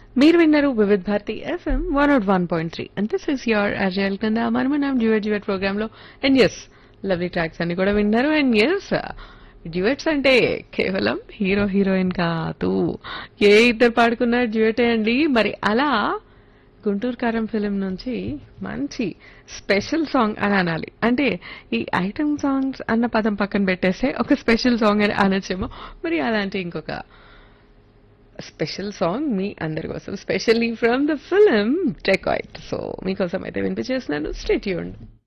మీరు విన్నారు Vividh Bharati FM one out one point three and this is your అజయల్ కింద మనం మనం డ్యూయట్ డ్యూయట్ ప్రోగ్రామ్ లో అండ్ ఎస్ లవ్లీ ట్రాక్స్ అన్ని కూడా విన్నారు అండ్ ఎస్ డ్యూయట్స్ అంటే కేవలం హీరో హీరోయిన్ కాదు ఏ ఇద్దరు పాడుకున్న డ్యూయటే అండి మరి అలా గుంటూరు కారం ఫిలిం నుంచి మంచి స్పెషల్ సాంగ్ అని అనాలి అంటే ఈ ఐటమ్ సాంగ్స్ అన్న పదం పక్కన పెట్టేస్తే ఒక స్పెషల్ సాంగ్ అని అనొచ్చేమో మరి అలాంటి ఇంకొక స్పెషల్ సాంగ్ మీ అందరి కోసం specially from the film Dacoit so మీకోసం అయితే వినిపించేస్తున్నాను స్టేట్యూన్